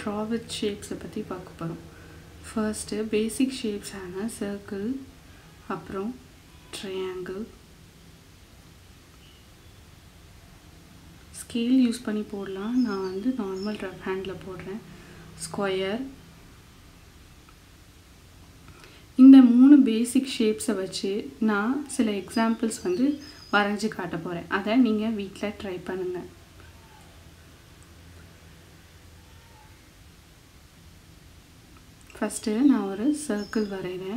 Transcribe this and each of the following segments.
draw with ஷேப்ஸை பற்றி பார்க்க போகிறோம் ஃபர்ஸ்ட்டு பேசிக் ஷேப்ஸான சர்க்கிள் அப்புறம் ட்ரையாங்கிள் ஸ்கேல் யூஸ் பண்ணி போடலாம் நான் வந்து நார்மல் ரஃப் ஹேண்டில் போடுறேன் ஸ்கொயர் இந்த மூணு பேசிக் ஷேப்ஸை வச்சு நான் சில எக்ஸாம்பிள்ஸ் வந்து வரைஞ்சி காட்ட போகிறேன் அதை நீங்கள் வீட்டில் ட்ரை பண்ணுங்கள் ஃபஸ்ட்டு நான் ஒரு சர்க்கிள் வரைகிறேன்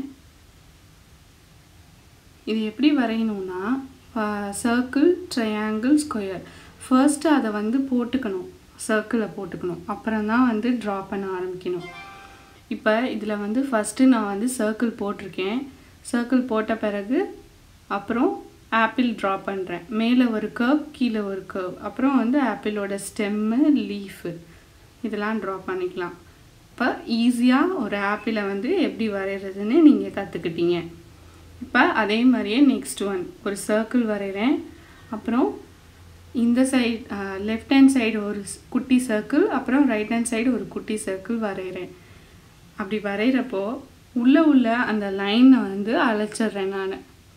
இது எப்படி வரையணும்னா சர்க்கிள் ட்ரையாங்கிள் ஸ்கொயர் ஃபர்ஸ்ட்டு அதை வந்து போட்டுக்கணும் சர்க்கிளை போட்டுக்கணும் அப்புறம் தான் வந்து ட்ரா பண்ண ஆரம்பிக்கணும் இப்போ இதில் வந்து ஃபஸ்ட்டு நான் வந்து சர்க்கிள் போட்டிருக்கேன் சர்க்கிள் போட்ட பிறகு அப்புறம் ஆப்பிள் ட்ரா பண்ணுறேன் மேலே ஒரு கர்வ் கீழே ஒரு கர்வ் அப்புறம் வந்து ஆப்பிளோட ஸ்டெம்மு லீஃபு இதெல்லாம் ட்ரா பண்ணிக்கலாம் இப்போ ஈஸியாக ஒரு ஆப்பிளை வந்து எப்படி வரைகிறதுன்னு நீங்கள் கற்றுக்கிட்டீங்க இப்போ அதே மாதிரியே நெக்ஸ்ட் ஒன் ஒரு சர்க்கிள் வரைகிறேன் அப்புறம் இந்த சைடு லெஃப்ட் ஹேண்ட் சைடு ஒரு குட்டி சர்க்கிள் அப்புறம் ரைட் ஹேண்ட் சைடு ஒரு குட்டி சர்க்கிள் வரைகிறேன் அப்படி வரைகிறப்போ உள்ளே உள்ள அந்த லைனை வந்து அழைச்சிட்றேன் நான்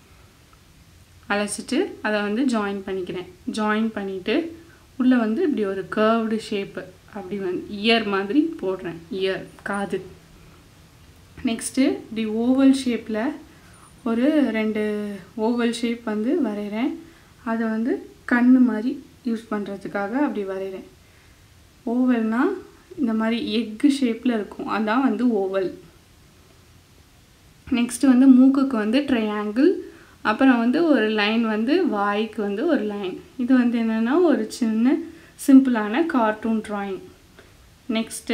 அழைச்சிட்டு அதை வந்து ஜாயின் பண்ணிக்கிறேன் ஜாயின் பண்ணிவிட்டு உள்ளே வந்து இப்படி ஒரு கர்வ்டு ஷேப்பு அப்படி வந்து இயர் மாதிரி போடுறேன் இயர் காது நெக்ஸ்ட்டு இப்படி ஓவல் ஷேப்பில் ஒரு ரெண்டு ஓவல் ஷேப் வந்து வரைகிறேன் அதை வந்து கண் மாதிரி யூஸ் பண்ணுறதுக்காக அப்படி வரைகிறேன் ஓவல்னால் இந்த மாதிரி எக்கு ஷேப்பில் இருக்கும் அதான் வந்து ஓவல் நெக்ஸ்ட்டு வந்து மூக்குக்கு வந்து ட்ரையாங்கிள் அப்புறம் வந்து ஒரு லைன் வந்து வாய்க்கு வந்து ஒரு லைன் இது வந்து என்னென்னா ஒரு சின்ன சிம்பிளான கார்ட்டூன் ட்ராயிங் நெக்ஸ்ட்டு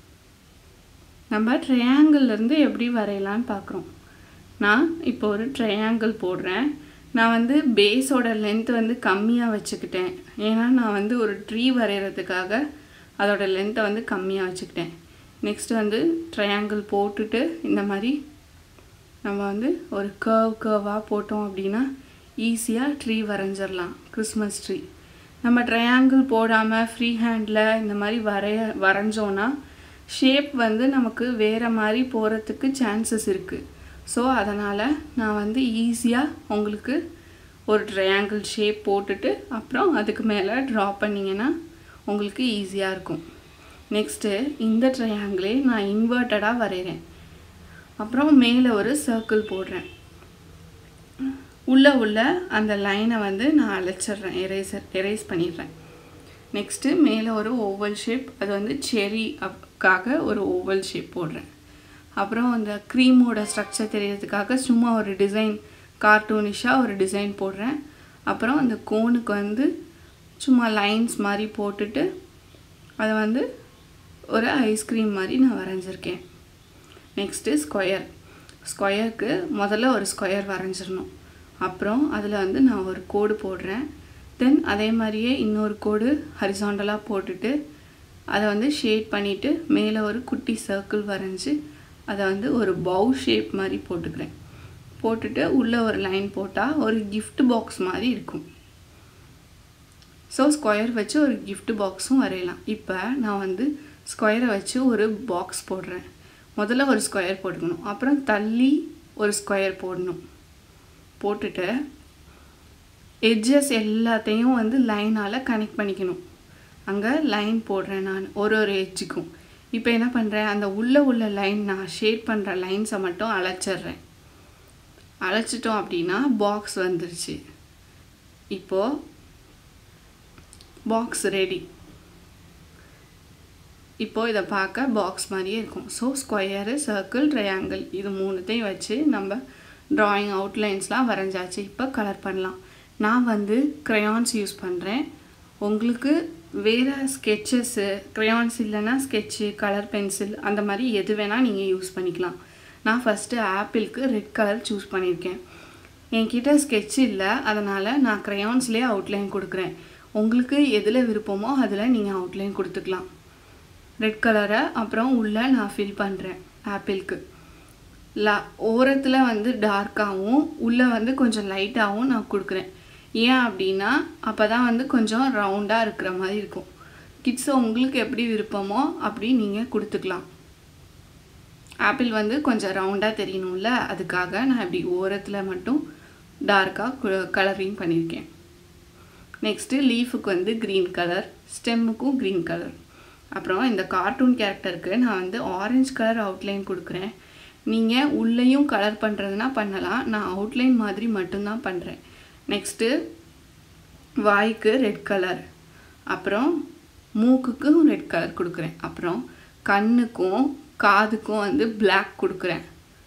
நம்ம ட்ரையாங்கிள்லேருந்து எப்படி வரையலான்னு பார்க்குறோம் நான் இப்போ ஒரு ட்ரையாங்கிள் போடுறேன் நான் வந்து பேஸோட லென்த் வந்து கம்மியாக வச்சுக்கிட்டேன் ஏன்னா நான் வந்து ஒரு ட்ரீ வரைகிறதுக்காக அதோட லென்த்தை வந்து கம்மியாக வச்சுக்கிட்டேன் நெக்ஸ்ட் வந்து ட்ரையாங்கிள் போட்டுட்டு இந்த மாதிரி நம்ம வந்து ஒரு கர்வ் கர்வாக போட்டோம் அப்படின்னா ஈஸியாக ட்ரீ வரைஞ்சிடலாம் கிறிஸ்மஸ் ட்ரீ நம்ம ட்ரையாங்கிள் போடாமல் ஃப்ரீ ஹேண்டில் இந்த மாதிரி வரைய வரைஞ்சோன்னா ஷேப் வந்து நமக்கு வேறு மாதிரி போகிறதுக்கு சான்சஸ் இருக்குது ஸோ அதனால் நான் வந்து ஈஸியாக உங்களுக்கு ஒரு ட்ரையாங்கிள் ஷேப் போட்டுட்டு அப்புறம் அதுக்கு மேலே ட்ரா பண்ணிங்கன்னா உங்களுக்கு ஈஸியாக இருக்கும் நெக்ஸ்ட்டு இந்த ட்ரையாங்கிளே நான் இன்வெர்ட்டடாக வரைகிறேன் அப்புறம் மேலே ஒரு சர்க்கிள் போடுறேன் உள்ளே உள்ள அந்த லைனை வந்து நான் அழைச்சிட்றேன் எரேசர் எரேஸ் பண்ணிடுறேன் நெக்ஸ்ட்டு மேலே ஒரு ஓவல் ஷேப் அது வந்து செரி அப்காக ஒரு ஓவல் ஷேப் போடுறேன் அப்புறம் அந்த க்ரீமோட ஸ்ட்ரக்சர் தெரியறதுக்காக சும்மா ஒரு டிசைன் கார்ட்டூனிஷாக ஒரு டிசைன் போடுறேன் அப்புறம் அந்த கோனுக்கு வந்து சும்மா லைன்ஸ் மாதிரி போட்டுட்டு அதை வந்து ஒரு ஐஸ்கிரீம் மாதிரி நான் வரைஞ்சிருக்கேன் நெக்ஸ்ட்டு ஸ்கொயர் ஸ்கொயருக்கு முதல்ல ஒரு ஸ்கொயர் வரைஞ்சிடணும் அப்புறம் அதில் வந்து நான் ஒரு கோடு போடுறேன் தென் அதே மாதிரியே இன்னொரு கோடு ஹரிசாண்டலாக போட்டுட்டு அதை வந்து ஷேட் பண்ணிவிட்டு மேலே ஒரு குட்டி சர்க்கிள் வரைஞ்சி அதை வந்து ஒரு பவு ஷேப் மாதிரி போட்டுக்கிறேன் போட்டுட்டு உள்ளே ஒரு லைன் போட்டால் ஒரு கிஃப்ட் பாக்ஸ் மாதிரி இருக்கும் ஸோ ஸ்கொயர் வச்சு ஒரு கிஃப்ட் பாக்ஸும் வரையலாம் இப்போ நான் வந்து ஸ்கொயரை வச்சு ஒரு பாக்ஸ் போடுறேன் முதல்ல ஒரு ஸ்கொயர் போட்டுக்கணும் அப்புறம் தள்ளி ஒரு ஸ்கொயர் போடணும் போட்டுட்டு எட்ஜஸ் எல்லாத்தையும் வந்து லைனால் கனெக்ட் பண்ணிக்கணும் அங்கே லைன் போடுறேன் நான் ஒரு ஒரு எட்ஜுக்கும் இப்போ என்ன பண்ணுறேன் அந்த உள்ளே உள்ள லைன் நான் ஷேட் பண்ணுற லைன்ஸை மட்டும் அழைச்சிட்றேன் அழைச்சிட்டோம் அப்படின்னா பாக்ஸ் வந்துருச்சு இப்போது பாக்ஸ் ரெடி இப்போது இதை பார்க்க பாக்ஸ் மாதிரியே இருக்கும் ஸோ ஸ்கொயரு சர்க்கிள் ட்ரையாங்கிள் இது மூணுத்தையும் வச்சு நம்ம ட்ராயிங் அவுட்லைன்ஸ்லாம் வரைஞ்சாச்சு இப்போ கலர் பண்ணலாம் நான் வந்து க்ரையான்ஸ் யூஸ் பண்ணுறேன் உங்களுக்கு வேறு ஸ்கெச்சஸ்ஸு க்ரையான்ஸ் இல்லைன்னா ஸ்கெட்சு கலர் பென்சில் அந்த மாதிரி எது வேணால் நீங்கள் யூஸ் பண்ணிக்கலாம் நான் ஃபஸ்ட்டு ஆப்பிளுக்கு ரெட் கலர் சூஸ் பண்ணியிருக்கேன் என்கிட்ட ஸ்கெட்ச் இல்லை அதனால் நான் க்ரையான்ஸ்லேயே அவுட்லைன் கொடுக்குறேன் உங்களுக்கு எதில் விருப்பமோ அதில் நீங்கள் அவுட்லைன் கொடுத்துக்கலாம் ரெட் கலரை அப்புறம் உள்ளே நான் ஃபில் பண்ணுறேன் ஆப்பிளுக்கு லா ஓரத்தில் வந்து டார்க்காகவும் உள்ளே வந்து கொஞ்சம் லைட்டாகவும் நான் கொடுக்குறேன் ஏன் அப்படின்னா அப்போ தான் வந்து கொஞ்சம் ரவுண்டாக இருக்கிற மாதிரி இருக்கும் கிட்ஸை உங்களுக்கு எப்படி விருப்பமோ அப்படி நீங்கள் கொடுத்துக்கலாம் ஆப்பிள் வந்து கொஞ்சம் ரவுண்டாக தெரியணும்ல அதுக்காக நான் இப்படி ஓரத்தில் மட்டும் டார்க்காக கலரிங் பண்ணியிருக்கேன் நெக்ஸ்ட்டு லீஃபுக்கு வந்து க்ரீன் கலர் ஸ்டெம்முக்கும் க்ரீன் கலர் அப்புறம் இந்த கார்ட்டூன் கேரக்டருக்கு நான் வந்து ஆரஞ்சு கலர் அவுட்லைன் கொடுக்குறேன் நீங்கள் உள்ளேயும் கலர் பண்ணுறதுனா பண்ணலாம் நான் அவுட்லைன் மாதிரி மட்டும்தான் பண்ணுறேன் நெக்ஸ்ட்டு வாய்க்கு ரெட் கலர் அப்புறம் மூக்குக்கும் ரெட் கலர் கொடுக்குறேன் அப்புறம் கண்ணுக்கும் காதுக்கும் வந்து பிளாக் கொடுக்குறேன்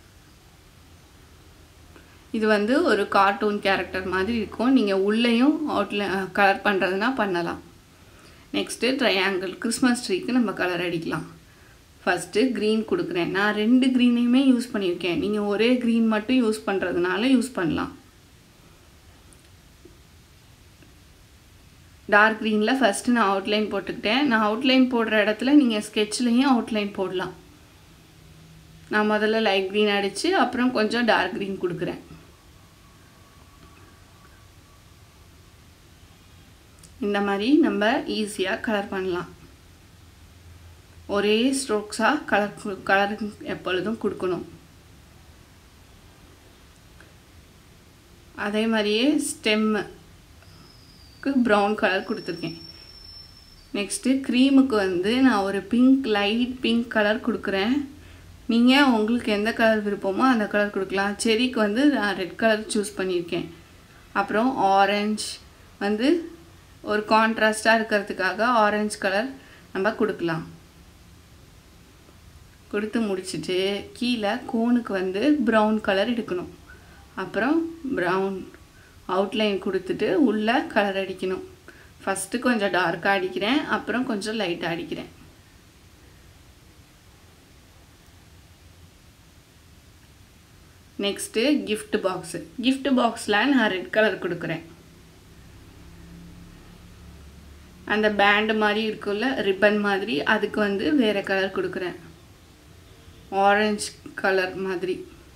இது வந்து ஒரு கார்ட்டூன் கேரக்டர் மாதிரி இருக்கும் நீங்கள் உள்ளேயும் அவுட்ல கலர் பண்ணுறதுனா பண்ணலாம் நெக்ஸ்ட்டு ட்ரையாங்கிள் கிறிஸ்மஸ் ட்ரீக்கு நம்ம கலர் அடிக்கலாம் ஃபஸ்ட்டு க்ரீன் கொடுக்குறேன் நான் ரெண்டு க்ரீனையுமே யூஸ் பண்ணியிருக்கேன் நீங்கள் ஒரே க்ரீன் மட்டும் யூஸ் பண்ணுறதுனால யூஸ் பண்ணலாம் டார்க் க்ரீனில் ஃபஸ்ட்டு நான் அவுட்லைன் போட்டுக்கிட்டேன் நான் அவுட்லைன் போடுற இடத்துல நீங்கள் ஸ்கெட்ச்லேயும் அவுட்லைன் போடலாம் நான் முதல்ல லைட் க்ரீன் அடித்து அப்புறம் கொஞ்சம் டார்க் க்ரீன் கொடுக்குறேன் இந்த மாதிரி நம்ம ஈஸியாக கலர் பண்ணலாம் ஒரே ஸ்ட்ரோக்ஸாக கலர் கலர் எப்பொழுதும் கொடுக்கணும் அதே மாதிரியே ஸ்டெம்முக்கு ப்ரௌன் கலர் கொடுத்துருக்கேன் நெக்ஸ்ட்டு க்ரீமுக்கு வந்து நான் ஒரு பிங்க் லைட் பிங்க் கலர் கொடுக்குறேன் நீங்கள் உங்களுக்கு எந்த கலர் விருப்பமோ அந்த கலர் கொடுக்கலாம் செரிக்கு வந்து நான் ரெட் கலர் சூஸ் பண்ணியிருக்கேன் அப்புறம் ஆரஞ்ச் வந்து ஒரு கான்ட்ராஸ்டாக இருக்கிறதுக்காக ஆரஞ்சு கலர் நம்ம கொடுக்கலாம் கொடுத்து முடிச்சுட்டு கீழே கோனுக்கு வந்து ப்ரௌன் கலர் எடுக்கணும் அப்புறம் ப்ரௌன் அவுட்லைன் கொடுத்துட்டு உள்ளே கலர் அடிக்கணும் ஃபஸ்ட்டு கொஞ்சம் டார்க்காக அடிக்கிறேன் அப்புறம் கொஞ்சம் லைட்டாக அடிக்கிறேன் நெக்ஸ்ட்டு கிஃப்ட் பாக்ஸு கிஃப்ட் பாக்ஸில் நான் ரெட் கலர் கொடுக்குறேன் அந்த பேண்டு மாதிரி இருக்குல்ல ரிப்பன் மாதிரி அதுக்கு வந்து வேறு கலர் கொடுக்குறேன் ஆரஞ்சு கலர் மாதிரி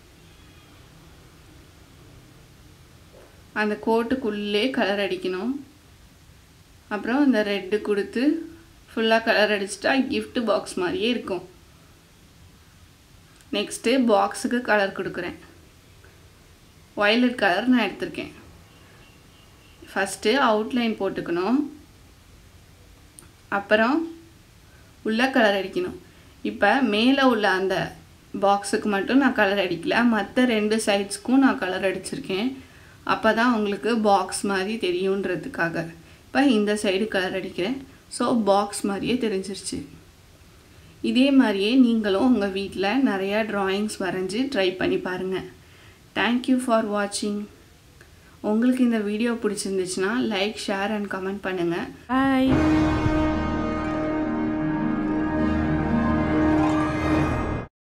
அந்த கோட்டுக்குள்ளே கலர் அடிக்கணும் அப்புறம் அந்த ரெட்டு கொடுத்து ஃபுல்லாக கலர் அடிச்சிட்டா கிஃப்ட் பாக்ஸ் மாதிரியே இருக்கும் நெக்ஸ்ட்டு பாக்ஸுக்கு கலர் கொடுக்குறேன் வயலட் கலர் நான் எடுத்திருக்கேன் ஃபஸ்ட்டு அவுட்லைன் போட்டுக்கணும் அப்புறம் உள்ள கலர் அடிக்கணும் இப்போ மேலே உள்ள அந்த பாக்ஸுக்கு மட்டும் நான் கலர் அடிக்கல மற்ற ரெண்டு சைட்ஸ்க்கும் நான் கலர் அடிச்சிருக்கேன் அப்போ தான் உங்களுக்கு பாக்ஸ் மாதிரி தெரியுன்றதுக்காக இப்போ இந்த சைடு கலர் அடிக்கிறேன் ஸோ பாக்ஸ் மாதிரியே தெரிஞ்சிருச்சு இதே மாதிரியே நீங்களும் உங்கள் வீட்டில் நிறையா ட்ராயிங்ஸ் வரைஞ்சி ட்ரை பண்ணி பாருங்கள் தேங்க்யூ ஃபார் வாட்சிங் உங்களுக்கு இந்த வீடியோ பிடிச்சிருந்துச்சுன்னா லைக் ஷேர் அண்ட் கமெண்ட் பண்ணுங்கள் பாய்